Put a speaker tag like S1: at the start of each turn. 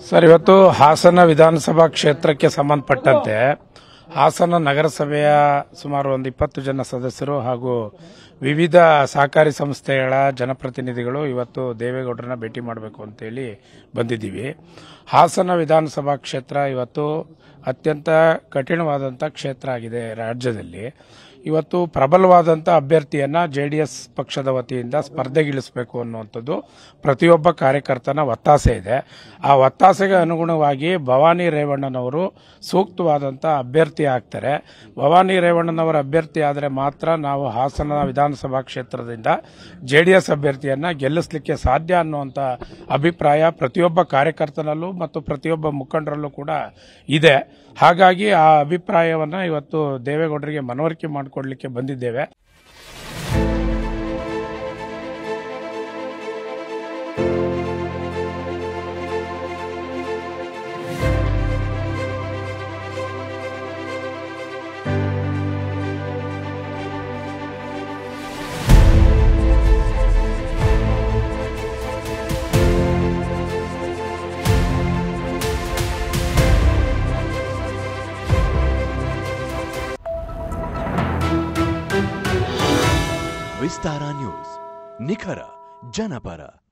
S1: sir ಇವತ್ತು ಹಾಸನ ವಿಧಾನಸಭಾ ಕ್ಷೇತ್ರಕ್ಕೆ ಸಂಬಂಧಪಟ್ಟಂತೆ ಹಾಸನ ನಗರಸಭೆಯ ಸುಮಾರು ಒಂದು ಇಪ್ಪತ್ತು ಜನ ಸದಸ್ಯರು ಹಾಗೂ ವಿವಿಧ ಸಹಕಾರಿ ಸಂಸ್ಥೆಗಳ ಜನಪ್ರತಿನಿಧಿಗಳು ಇವತ್ತು ದೇವೇಗೌಡರನ್ನ ಭೇಟಿ ಮಾಡಬೇಕು ಅಂತೇಳಿ ಬಂದಿದ್ದೀವಿ ಹಾಸನ ವಿಧಾನಸಭಾ ಕ್ಷೇತ್ರ ಇವತ್ತು ಅತ್ಯಂತ ಕಠಿಣವಾದಂಥ ಕ್ಷೇತ್ರ ಆಗಿದೆ ರಾಜ್ಯದಲ್ಲಿ ಇವತ್ತು ಪ್ರಬಲವಾದಂಥ ಅಭ್ಯರ್ಥಿಯನ್ನ ಜೆಡಿಎಸ್ ಪಕ್ಷದ ವತಿಯಿಂದ ಸ್ಪರ್ಧೆಗಿಳಿಸಬೇಕು ಅನ್ನುವಂಥದ್ದು ಪ್ರತಿಯೊಬ್ಬ ಕಾರ್ಯಕರ್ತನ ಒತ್ತಾಸೆ ಇದೆ ಆ ಒತ್ತಾಸೆಗೆ ಅನುಗುಣವಾಗಿ ಭವಾನಿ ರೇವಣ್ಣನವರು ಸೂಕ್ತವಾದಂಥ ಅಭ್ಯರ್ಥಿ ಆಗ್ತಾರೆ ಭವಾನಿ ರೇವಣ್ಣನವರ ಅಭ್ಯರ್ಥಿ ಆದರೆ ಮಾತ್ರ ನಾವು ಹಾಸನ ವಿಧಾನಸಭಾ ಕ್ಷೇತ್ರದಿಂದ ಜೆಡಿಎಸ್ ಅಭ್ಯರ್ಥಿಯನ್ನ ಗೆಲ್ಲಿಸಲಿಕ್ಕೆ ಸಾಧ್ಯ ಅನ್ನುವಂಥ ಅಭಿಪ್ರಾಯ ಪ್ರತಿಯೊಬ್ಬ ಕಾರ್ಯಕರ್ತನಲ್ಲೂ ಮತ್ತು ಪ್ರತಿಯೊಬ್ಬ ಮುಖಂಡರಲ್ಲೂ ಕೂಡ ಇದೆ ಹಾಗಾಗಿ ಆ ಅಭಿಪ್ರಾಯವನ್ನ ಇವತ್ತು ದೇವೇಗೌಡರಿಗೆ ಮನವರಿಕೆ ಮಾಡಿಕೊಡ್ಲಿಕ್ಕೆ ಬಂದಿದ್ದೇವೆ
S2: ವಿಸ್ತಾರ ನ್ಯೂಸ್ ನಿಖರ ಜನಪರ